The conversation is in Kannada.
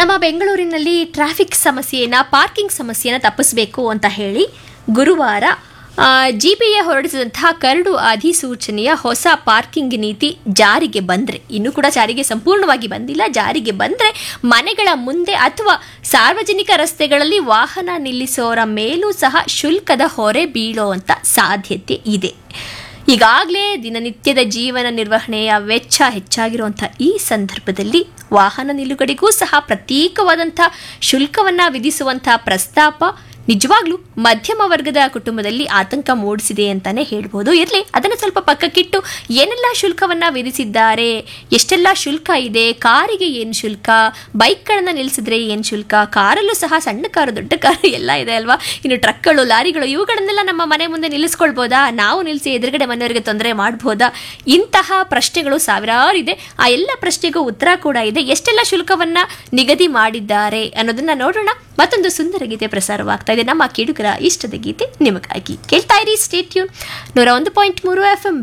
ನಮ್ಮ ಬೆಂಗಳೂರಿನಲ್ಲಿ ಟ್ರಾಫಿಕ್ ಸಮಸ್ಯೆಯನ್ನ ಪಾರ್ಕಿಂಗ್ ಸಮಸ್ಯೆಯನ್ನು ತಪ್ಪಿಸಬೇಕು ಅಂತ ಹೇಳಿ ಗುರುವಾರ ಜಿಪಿಎ ಹೊರಡಿಸಿದಂತಹ ಕರಡು ಅಧಿಸೂಚನೆಯ ಹೊಸ ಪಾರ್ಕಿಂಗ್ ನೀತಿ ಜಾರಿಗೆ ಬಂದರೆ ಇನ್ನೂ ಕೂಡ ಜಾರಿಗೆ ಸಂಪೂರ್ಣವಾಗಿ ಬಂದಿಲ್ಲ ಜಾರಿಗೆ ಬಂದರೆ ಮನೆಗಳ ಮುಂದೆ ಅಥವಾ ಸಾರ್ವಜನಿಕ ರಸ್ತೆಗಳಲ್ಲಿ ವಾಹನ ನಿಲ್ಲಿಸೋರ ಮೇಲೂ ಸಹ ಶುಲ್ಕದ ಹೊರೆ ಬೀಳುವಂಥ ಸಾಧ್ಯತೆ ಇದೆ ಈಗಾಗಲೇ ದಿನನಿತ್ಯದ ಜೀವನ ನಿರ್ವಹಣೆಯ ವೆಚ್ಚ ಹೆಚ್ಚಾಗಿರುವಂಥ ಈ ಸಂದರ್ಭದಲ್ಲಿ ವಾಹನ ನಿಲುಗಡೆಗೂ ಸಹ ಪ್ರತ್ಯೇಕವಾದಂಥ ಶುಲ್ಕವನ್ನು ವಿಧಿಸುವಂಥ ಪ್ರಸ್ತಾಪ ನಿಜವಾಗ್ಲೂ ಮಧ್ಯಮ ವರ್ಗದ ಕುಟುಂಬದಲ್ಲಿ ಆತಂಕ ಮೂಡಿಸಿದೆ ಅಂತಾನೆ ಹೇಳ್ಬೋದು ಇರಲಿ ಅದನ್ನು ಸ್ವಲ್ಪ ಪಕ್ಕಕ್ಕಿಟ್ಟು ಏನೆಲ್ಲ ಶುಲ್ಕವನ್ನ ವಿಧಿಸಿದ್ದಾರೆ ಎಷ್ಟೆಲ್ಲ ಶುಲ್ಕ ಇದೆ ಕಾರಿಗೆ ಏನು ಶುಲ್ಕ ಬೈಕ್ಗಳನ್ನ ನಿಲ್ಲಿಸಿದ್ರೆ ಏನು ಶುಲ್ಕ ಕಾರಲ್ಲೂ ಸಹ ಸಣ್ಣ ಕಾರು ದೊಡ್ಡ ಕಾರು ಎಲ್ಲ ಇದೆ ಅಲ್ವಾ ಇನ್ನು ಟ್ರಕ್ಗಳು ಲಾರಿಗಳು ಇವುಗಳನ್ನೆಲ್ಲ ನಮ್ಮ ಮನೆ ಮುಂದೆ ನಿಲ್ಲಿಸ್ಕೊಳ್ಬೋದಾ ನಾವು ನಿಲ್ಲಿಸಿ ಎದುರುಗಡೆ ಮನೆಯವರಿಗೆ ತೊಂದರೆ ಮಾಡ್ಬೋದಾ ಇಂತಹ ಪ್ರಶ್ನೆಗಳು ಸಾವಿರಾರು ಇದೆ ಆ ಎಲ್ಲ ಪ್ರಶ್ನೆಗೂ ಉತ್ತರ ಕೂಡ ಇದೆ ಎಷ್ಟೆಲ್ಲ ಶುಲ್ಕವನ್ನ ನಿಗದಿ ಮಾಡಿದ್ದಾರೆ ಅನ್ನೋದನ್ನ ನೋಡೋಣ ಮತ್ತೊಂದು ಸುಂದರ ಗೀತೆ ಪ್ರಸಾರವಾಗ್ತಾ ಇದೆ ನಮ್ಮ ಕೇಳುಗರ ಇಷ್ಟದ ಗೀತೆ ನಿಮಗಾಗಿ ಕೇಳ್ತಾ ಇರಿ ಸ್ಟೇಟ್ಯೂನ್ ನೂರ ಒಂದು ಪಾಯಿಂಟ್ ಮೂರು ಎಫ್ ಎಂ